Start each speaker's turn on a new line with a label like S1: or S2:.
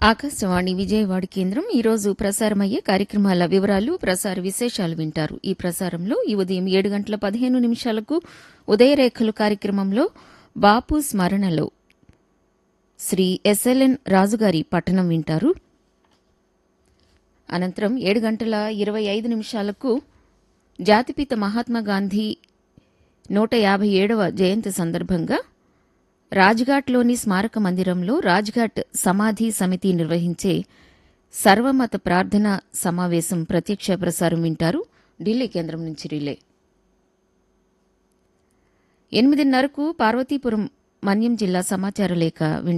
S1: ఆకాశవాణి విజయవాడ కేంద్రం ఈరోజు ప్రసారమయ్యే కార్యక్రమాల వివరాలు ప్రసార విశేషాలు వింటారు ఈ ప్రసారంలో ఈ ఉదయం ఏడు గంటల పదిహేను నిమిషాలకు ఉదయరేఖలు కార్యక్రమంలో బాపు స్మరణలో శ్రీ ఎస్ఎల్ఎన్ రాజుగారి పట్టణం వింటారు అనంతరం ఏడు గంటల ఇరవై ఐదు నిమిషాలకు జాతిపిత మహాత్మా గాంధీ నూట యాభై ఏడవ జయంతి సందర్భంగా రాజ్ఘాట్లోని స్మారక మందిరంలో రాజ్ఘాట్ సమాధి సమితి నిర్వహించే సర్వమత ప్రార్థన సమావేశం ప్రత్యక్ష ప్రసారం వింటారు ఢిల్లీ కేంద్రం నుంచి రిలే ఎనిమిదిన్నరకు పార్వతీపురం మన్యం జిల్లా సమాచార లేఖ వింటారు